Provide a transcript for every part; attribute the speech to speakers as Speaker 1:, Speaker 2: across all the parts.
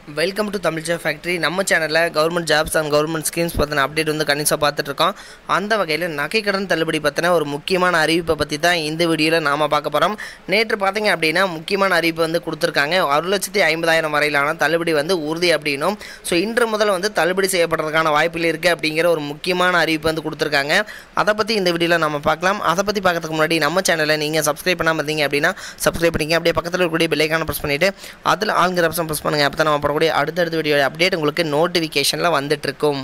Speaker 1: welcome to Tamil job factory நம்ம சேனலில் government jobs and government schemes பற்றின அப்டேட் வந்து கணிசாக பார்த்துட்டு இருக்கோம் அந்த வகையில் நகைக்கடன் தள்ளுபடி பற்றின ஒரு முக்கியமான அறிவிப்பை பற்றி தான் இந்த வீடியோவில் நாம் பார்க்க போகிறோம் நேற்று பார்த்தீங்க அப்படின்னா முக்கியமான அறிவிப்பு வந்து கொடுத்துருக்காங்க ஒரு லட்சத்தி ஐம்பதாயிரம் வரையிலான தள்ளுபடி வந்து உறுதி அப்படின்னும் ஸோ இன்று முதல் வந்து தள்ளுபடி செய்யப்படுறதுக்கான வாய்ப்புகள் இருக்குது அப்படிங்கிற ஒரு முக்கியமான அறிவிப்பு வந்து கொடுத்துருக்காங்க அதை பற்றி இந்த வீடியோவில் நம்ம பார்க்கலாம் அதை பற்றி பார்க்கறதுக்கு முன்னாடி நம்ம சேனலை நீங்கள் சப்ஸ்கிரைப் பண்ணாமல் இருந்தீங்க அப்படின்னா சப்ஸ்கிரைப் பண்ணிங்க அப்படியே பக்கத்தில் இருக்கக்கூடிய பெல்லைக்கான ப்ரெஸ் பண்ணிவிட்டு அதில் ஆளுங்கிற ஆப்ஷன் ப்ரெஸ் பண்ணுங்கள் அப்போ தான் நம்ம போடக்கூடிய அடுத்தடுத்த வீடியோ அப்டேட் உங்களுக்கு நோட்டிஃபிகேஷனில் வந்துட்டுருக்கும்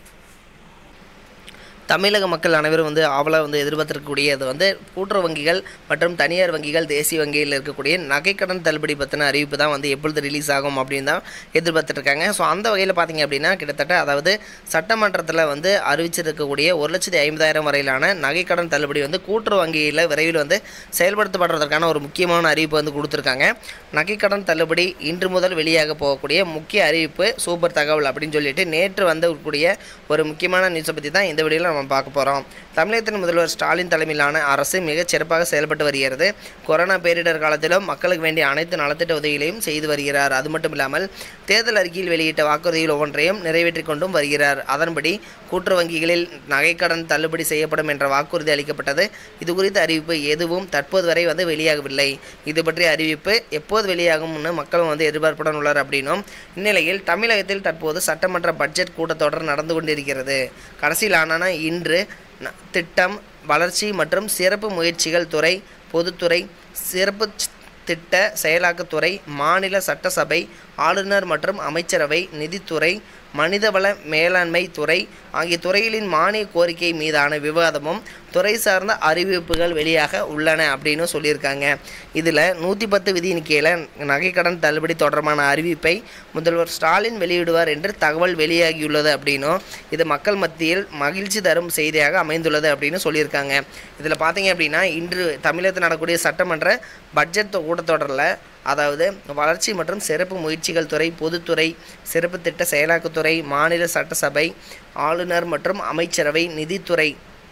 Speaker 1: தமிழக மக்கள் அனைவரும் வந்து ஆவலாக வந்து எதிர்பார்த்திருக்கக்கூடியது வந்து கூட்டுறவு வங்கிகள் மற்றும் தனியார் வங்கிகள் தேசிய வங்கியில் இருக்கக்கூடிய நகைக்கடன் தள்ளுபடி பற்றின அறிவிப்பு தான் வந்து எப்பொழுது ரிலீஸ் ஆகும் அப்படின்னு தான் எதிர்பார்த்துட்ருக்காங்க ஸோ அந்த வகையில் பார்த்தீங்க அப்படின்னா கிட்டத்தட்ட அதாவது சட்டமன்றத்தில் வந்து அறிவிச்சிருக்கக்கூடிய ஒரு லட்சத்தி ஐம்பதாயிரம் வரையிலான நகைக்கடன் தள்ளுபடி வந்து கூட்டுறவு வங்கியில் விரைவில் வந்து செயல்படுத்தப்படுறதற்கான ஒரு முக்கியமான அறிவிப்பு வந்து கொடுத்துருக்காங்க நகைக்கடன் தள்ளுபடி இன்று முதல் வெளியாக போகக்கூடிய முக்கிய அறிவிப்பு சூப்பர் தகவல் அப்படின்னு சொல்லிட்டு நேற்று வந்தக்கூடிய ஒரு முக்கியமான நியூஸை பற்றி தான் இந்த வீடியோவில் நம்ம பார்க்க போகிறோம் தமிழகத்தின் முதல்வர் ஸ்டாலின் தலைமையிலான அரசு மிகச் சிறப்பாக செயல்பட்டு வருகிறது கொரோனா பேரிடர் காலத்திலும் மக்களுக்கு வேண்டிய அனைத்து நலத்திட்ட உதவிகளையும் செய்து வருகிறார் அது மட்டும் இல்லாமல் தேர்தல் அறிக்கையில் வெளியிட்ட வாக்குறுதிகள் ஒவ்வொன்றையும் நிறைவேற்றிக் கொண்டும் வருகிறார் அதன்படி கூட்டுறவு வங்கிகளில் நகைக்கடன் தள்ளுபடி செய்யப்படும் என்ற வாக்குறுதி அளிக்கப்பட்டது இது குறித்த அறிவிப்பு எதுவும் தற்போது வரை வந்து வெளியாகவில்லை இது பற்றிய அறிவிப்பு எப்போது வெளியாகும்னு மக்களும் வந்து எதிர்பார்ப்புடன் உள்ளார் அப்படின்னும் இந்நிலையில் தமிழகத்தில் தற்போது சட்டமன்ற பட்ஜெட் கூட்டத்தொடர் நடந்து கொண்டிருக்கிறது கடைசியிலான இன்று ந- திட்டம் வளர்ச்சி மற்றும் சிறப்பு முயற்சிகள் துறை பொதுத்துறை சிறப்பு ச்- திட்ட செயலாக்கத்துறை மாநில சட்டசபை ஆளுநர் மற்றும் அமைச்சரவை நிதித்துறை மனிதவள மேலாண்மை துறை ஆகிய துறைகளின் மானிய கோரிக்கை மீதான விவாதமும் துறை சார்ந்த அறிவிப்புகள் வெளியாக உள்ளன அப்படின்னு சொல்லியிருக்காங்க இதில் நூற்றி பத்து விதியின் கீழே நகைக்கடன் தள்ளுபடி தொடர்பான அறிவிப்பை முதல்வர் ஸ்டாலின் வெளியிடுவார் என்று தகவல் வெளியாகியுள்ளது அப்படின்னும் இது மக்கள் மத்தியில் மகிழ்ச்சி தரும் செய்தியாக அமைந்துள்ளது அப்படின்னு சொல்லியிருக்காங்க இதில் பார்த்தீங்க அப்படின்னா இன்று தமிழகத்தில் நடக்கக்கூடிய சட்டமன்ற பட்ஜெட் கூட்டத்தொடரில் அதாவது வளர்ச்சி மற்றும் சிறப்பு முயற்சிகள் துறை பொதுத்துறை சிறப்பு திட்ட செயலாக்கத்துறை மாநில சட்டசபை ஆளுநர் மற்றும் அமைச்சரவை நிதித்துறை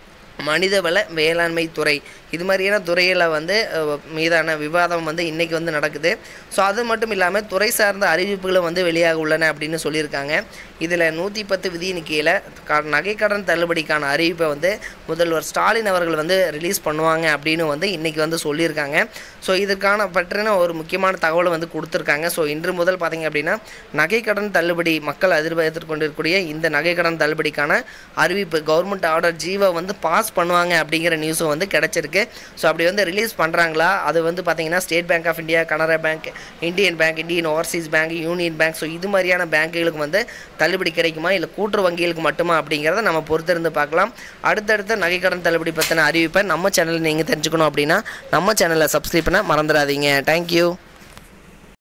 Speaker 1: மனிதவள வேளாண்மை துறை இது மாதிரியான துறையில் வந்து அஹ், மீதான விவாதம் வந்து இன்றைக்கி வந்து நடக்குது ஸோ அது மட்டும் இல்லாமல் துறை சார்ந்த அறிவிப்புகளும் வந்து வெளியாக உள்ளன அப்படின்னு சொல்லியிருக்காங்க இதில் நூற்றி பத்து விதியின் கீழே க நகைக்கடன் தள்ளுபடிக்கான அறிவிப்பை வந்து முதல்வர் ஸ்டாலின் அவர்கள் வந்து ரிலீஸ் பண்ணுவாங்க அப்படின்னு வந்து இன்றைக்கி வந்து சொல்லியிருக்காங்க ஸோ இதுக்கான பற்றின ஒரு முக்கியமான தகவலை வந்து கொடுத்துருக்காங்க ஸோ இன்று முதல் பார்த்தீங்க அப்படின்னா நகைக்கடன் தள்ளுபடி மக்கள் எதிர்பார்த்து கொண்டிருக்கக்கூடிய இந்த நகைக்கடன் தள்ளுபடிக்கான அறிவிப்பு கவர்மெண்ட் ஆர்டர் ஜீவோ வந்து பாஸ் பண்ணுவாங்க அப்படிங்கிற நியூஸும் வந்து கிடச்சிருக்கு ஸோ அப்படி வந்து ரிலீஸ் பண்ணுறாங்களா அது வந்து பார்த்தீங்கன்னா State Bank of India Canara Bank Indian Bank Indian Overseas Bank Union Bank so இது மாதிரியான பேங்க்குகளுக்கு வந்து தள்ளுபடி கிடைக்குமா இல்லை கூட்டுறவு வங்கிகளுக்கு மட்டுமா அப்படிங்கிறத நம்ம பொறுத்திருந்து பார்க்கலாம் அடுத்தடுத்த நகைக்கடன் தள்ளுபடி பற்றின அறிவிப்பை நம்ம சேனலில் நீங்கள் தெரிஞ்சுக்கணும் அப்படின்னா நம்ம சேனலை சப்ஸ்கிரைப் பண்ண மறந்துடாதீங்க தேங்க்யூ